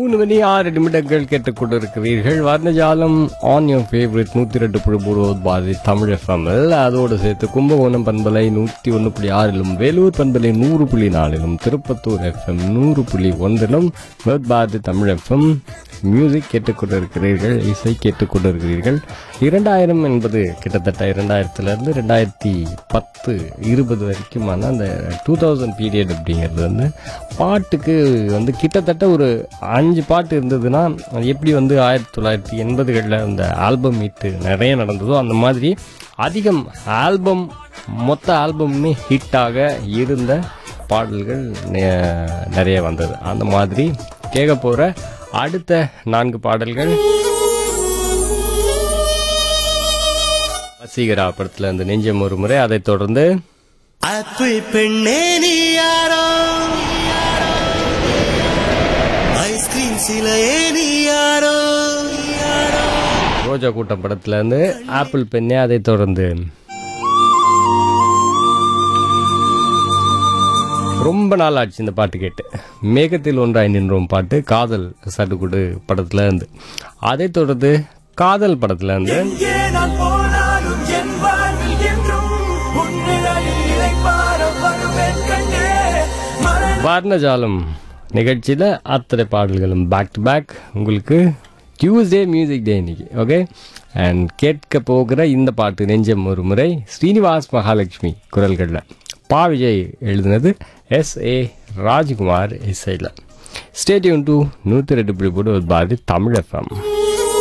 மூணு மணி ஆறு நிமிடங்கள் கேட்டுக்கொண்டிருக்கிறீர்கள் வர்ணஜாலம் ஆன் யோர் ஃபேவரட் நூற்றி ரெண்டு புள்ளி மூணு பாதி தமிழ் எஃப்எம்எல் அதோடு சேர்த்து கும்பகோணம் பண்பலை நூற்றி ஒன்று புள்ளி ஆறிலும் வேலூர் பண்பலை நூறு புள்ளி நாலிலும் திருப்பத்தூர் எஃப்எம் நூறு புள்ளி ஒன்றிலும் பாதி தமிழ் எஃப்எம் மியூசிக் கேட்டுக்கொண்டிருக்கிறீர்கள் இசை கேட்டுக்கொண்டிருக்கிறீர்கள் இரண்டாயிரம் என்பது கிட்டத்தட்ட இரண்டாயிரத்துலேருந்து ரெண்டாயிரத்தி பத்து இருபது வரைக்குமான அந்த டூ தௌசண்ட் பீரியட் அப்படிங்கிறது வந்து பாட்டுக்கு வந்து கிட்டத்தட்ட ஒரு அஞ்சு பாட்டு இருந்ததுன்னா அது எப்படி வந்து ஆயிரத்தி தொள்ளாயிரத்தி எண்பதுகளில் அந்த ஆல்பம் மீட்டு நிறைய நடந்ததோ அந்த மாதிரி அதிகம் ஆல்பம் மொத்த ஆல்பம்னு ஹிட்டாக இருந்த பாடல்கள் நெ- நிறைய வந்தது அந்த மாதிரி கேட்க போகிற அடுத்த நான்கு பாடல்கள் வசீகரா படத்துல இருந்து நெஞ்சம் ஒரு முறை அதைத் தொடர்ந்து ஆப்பிள் பெண்ணே நீ யாரோ ஐஸ்கிரீம் சிலையே நீ யாரோ ரோஜா கூட்டம் படத்துல இருந்து ஆப்பிள் பெண்ணே அதைத் தொடர்ந்து ரொம்ப நாள் ஆச்சு இந்த பாட்டு கேட்டு மேகத்தில் ஒன்றாய் நின்றோம் பாட்டு காதல் சடுகுடு படத்துல இருந்து அதைத் தொடர்ந்து காதல் படத்துல இருந்து எங்கே நான் போனாலும் என் வாழ்வில் என்றும் உன்னிடலில் இளைப்பாற வருவேன் கண்டே மரண வர்ணஜாலம் நிகழ்ச்சியில் அத்தனை பாடல்களும் பேக் டு பேக் உங்களுக்கு டியூஸ்டே மியூசிக் டே இன்னைக்கு ஓகே அண்ட் கேட்க போகிற இந்த பாட்டு நெஞ்சம் ஒரு முறை ஸ்ரீனிவாஸ் மகாலட்சுமி குரல்களில் பா விஜய் எழுதினது எஸ் ஏ ராஜ்குமார் இசையில் ஸ்டேடியம் டு நூற்றி ரெண்டு புள்ளி போட்டு ஒரு பாரதி தமிழ் எஃப்எம்